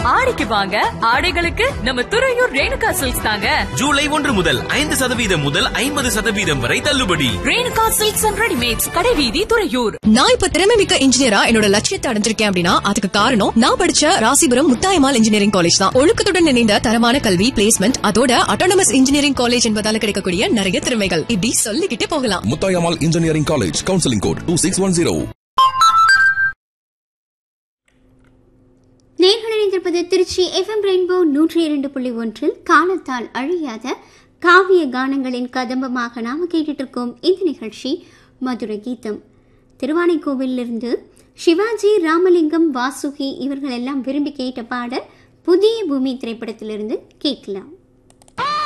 ஆடிக்கு வாங்க ஆடைகளுக்கு நம்ம துறையூர் ரேணுகா சில்க்ஸ் தாங்க ஜூலை ஒன்று முதல் ஐந்து சதவீதம் முதல் ஐம்பது சதவீதம் வரை தள்ளுபடி ரேணுகா சில்க்ஸ் அண்ட் ரெடிமேட்ஸ் கடைவீதி துறையூர் நான் இப்ப திறமை மிக்க இன்ஜினியரா என்னோட லட்சியத்தை அடைஞ்சிருக்கேன் அப்படின்னா அதுக்கு காரணம் நான் படிச்ச ராசிபுரம் முத்தாயமால் இன்ஜினியரிங் காலேஜ் தான் ஒழுக்கத்துடன் இணைந்த தரமான கல்வி பிளேஸ்மெண்ட் அதோட அட்டானமஸ் இன்ஜினியரிங் காலேஜ் என்பதால கிடைக்கக்கூடிய நிறைய திறமைகள் இப்படி சொல்லிக்கிட்டே போகலாம் Muthayammal engineering college counselling code two six one zero நேர்கள் இணைந்திருப்பது திருச்சி எஃப்எம் ரெயின்போ நூற்றி இரண்டு புள்ளி ஒன்றில் காலத்தால் அழியாத காவிய கானங்களின் கதம்பமாக நாம கேட்டுட்டு இருக்கோம் இந்த நிகழ்ச்சி மதுரை கீதம் திருவானைக்கோவிலிருந்து சிவாஜி ராமலிங்கம் வாசுகி இவர்கள் எல்லாம் விரும்பி கேட்ட பாடல் புதிய பூமி திரைப்படத்திலிருந்து கேட்கலாம்